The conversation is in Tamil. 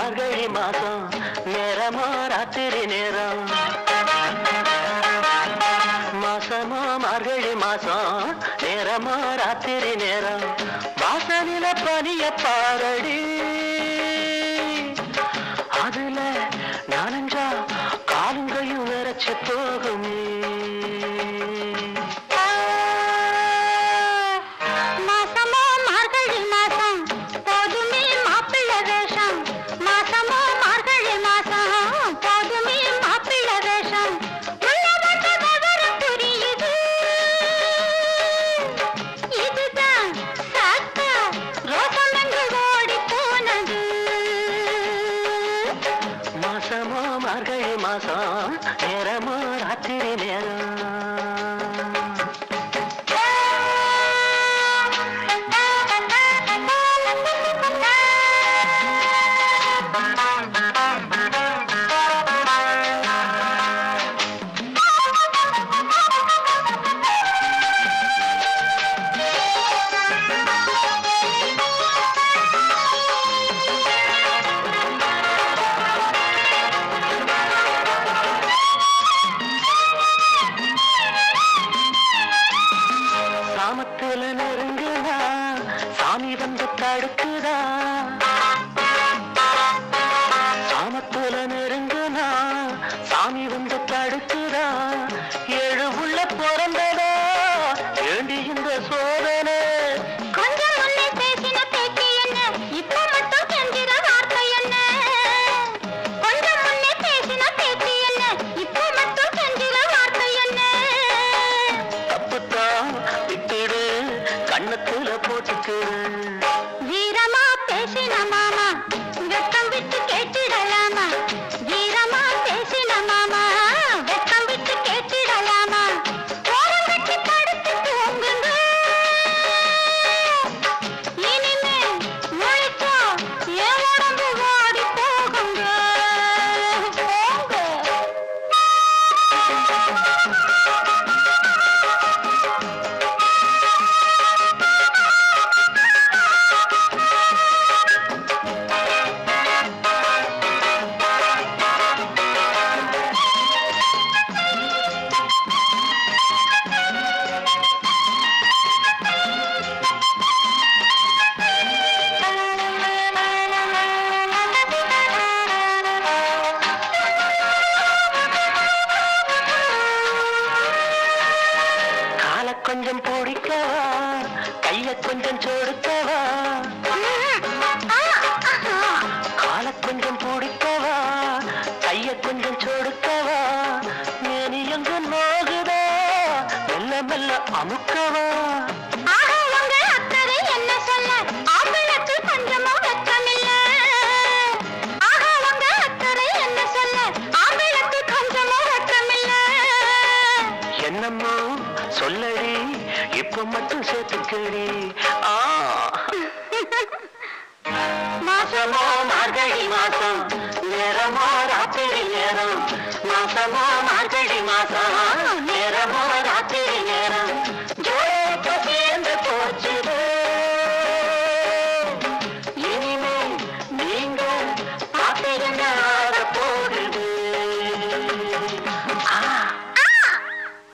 மார்கழி மாசம் நேரமோ ராத்திரி நேரம் மாசமோ மார்கழி மாசம் நேரமோ ராத்திரி நேரம் வாசலில பனிய பாரடி அதுல நானஞ்சா காலுங்கையும் விரைச்சு போகுமே மாசமோ மார்கழி மாசம் போதுமே மாப்பிள்ளை வேஷம் மாசமோ மார்கழி மாசம் போதுமே மாப்பிள்ளை வேஷம் உள்ள வந்த விவரம் புரியுது இதுதான் சாத்தா ரோசம் என்று ஓடி போனது மாசமோ மார்கழி மாசம் நேரமோ ராத்திரி நேரம் சாமத்துல நெருங்குதா சாமி வந்து தடுக்குதா சாமத்துல நெருங்குனா சாமி வந்து தடுக்குதா ஏழு உள்ள பிறந்ததா ஏண்டி இந்த சோதனை கொஞ்சம் முன்னே பேசின பேச்சு என்ன இப்ப மட்டும் கெஞ்சிற வார்த்தை என்ன கொஞ்சம் முன்னே பேசின பேச்சு என்ன இப்ப மட்டும் கெஞ்சிற வார்த்தை என்ன தப்புத்தான் விட்டுடு கண்ணத்துல போட்டுக்கு வீரமா பேசின மாமா வெட்கம் விட்டு கேட்டிடலாமா வீரமா பேசின மாமா வெட்கம் விட்டு கேட்டிடலாமா ஓரம் கட்டி படுத்து தூங்குங்க இனிமே முழிச்சா என் உடம்பு ஓடி போகுங்க போங்க கால கொஞ்சம் பிடிக்கவா கைய கொஞ்சம் சொடுக்கவா கால கொஞ்சம் பிடிக்கவா கைய கொஞ்சம் சொடுக்கவா மேனி எங்க நோகுதா மெல்ல மெல்ல அமுக்கவா ஆஹா, உங்க அக்கறை என்ன சொல்ல? ஆம்பளைக்கு கொஞ்சமும் வெட்கமில்ல. ஆஹா, உங்க அக்கறை என்ன சொல்ல? ஆம்பளைக்கு கொஞ்சமும் வெட்கமில்ல. என்னமோ சொல்லடி இப்ப மட்டும் சேர்த்துக்கடி ஆ மாசமோ மார்கழி மாசம் நேரமோ ராத்திரி நேரம் மாசமோ மார்கழி மாசம் நேரமோ ராத்திரி